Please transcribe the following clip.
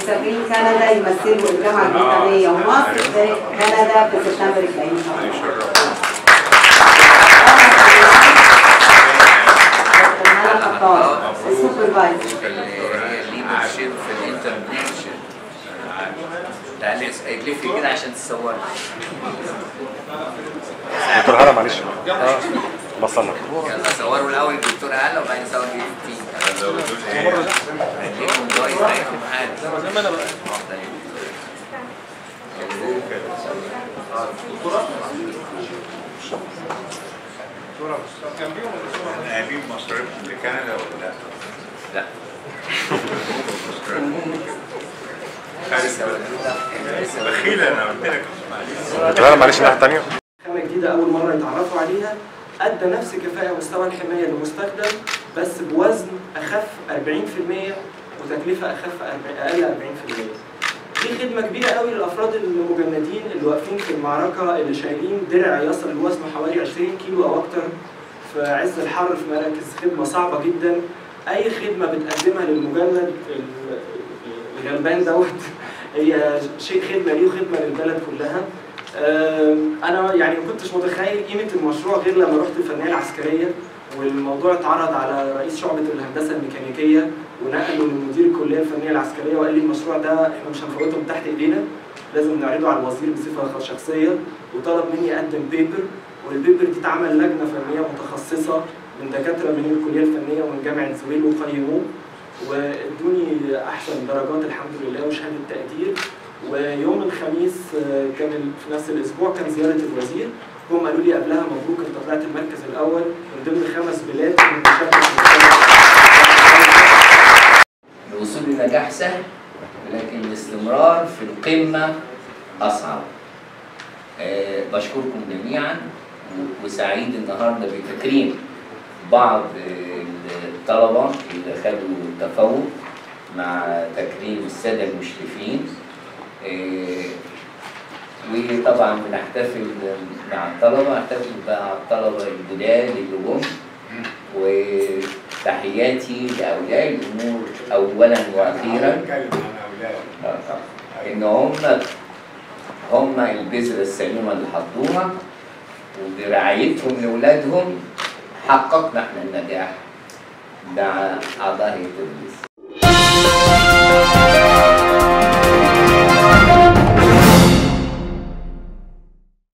مسافرين كندا يمثلوا الجامعه البريطانيه ومصر في كندا في سبتمبر الجاي ان شاء الله. السوبرفايزر الليدرشيب في الانتربرينشيب تعالي لفي كده عشان تصوري دكتور هلا معلش اه بصلنا يلا صوروا الاول الدكتور هلا وبعدين صور دي هديكم جايز هيكم حاجه زي ما انا بقى احنا قايمين مصاريف لكندا ولا لا؟ لا بخيل انا قلت لك معلش دكتور هلا معلش الناحيه الثانيه خامة جديدة أول مرة يتعرفوا عليها أدى نفس كفاءة ومستوى الحماية للمستخدم بس بوزن أخف 40% وتكلفة أخف أرب- أقل 40%. دي خدمة كبيرة قوي للأفراد المجندين اللي واقفين في المعركة اللي شايلين درع يصل لوزنه حوالي 20 كيلو أو أكتر في عز الحر في مراكز خدمة صعبة جدا. أي خدمة بتقدمها للمجند ال- الغلبان دوت هي شيء خدمة ليه وخدمة للبلد كلها. آم، انا يعني ما كنتش متخيل قيمه المشروع غير لما رحت الفنيه العسكريه والموضوع اتعرض على رئيس شعبه الهندسه الميكانيكيه ونقله لمدير الكليه الفنيه العسكريه وقال لي المشروع ده احنا مش هنفوته من تحت ايدينا لازم نعرضه على الوزير بصفه شخصيه وطلب مني اقدم بيبر والبيبر دي اتعمل لجنه فنيه متخصصه من دكاتره من الكليه الفنيه ومن جامعه زويل وقيموه وادوني احسن درجات الحمد لله وشهاده تقدير ويوم الخميس آه، كان ال- في نفس الاسبوع كان زياره الوزير هم قالوا لي قبلها مبروك انت طلعت المركز الاول من ضمن خمس بلاد متشابهه الوصول لنجاح سهل لكن الاستمرار في القمة أصعب أه بشكركم جميعا و- وسعيد النهارده بتكريم بعض آه، الطلبة اللي خدوا تفوق مع تكريم السادة المشرفين آه، وطبعا بنحتفل مع الطلبة نحتفل بقى مع الطلبة الجداد اللي جم وتحياتي لأولياء الأمور أولا وأخيرا نتكلم عن اولاد آه، طبعاً. إن هم هم البذرة السليمة اللي حطوها وبرعايتهم لأولادهم حققنا احنا النجاح مع أعضاء هيئة التدريس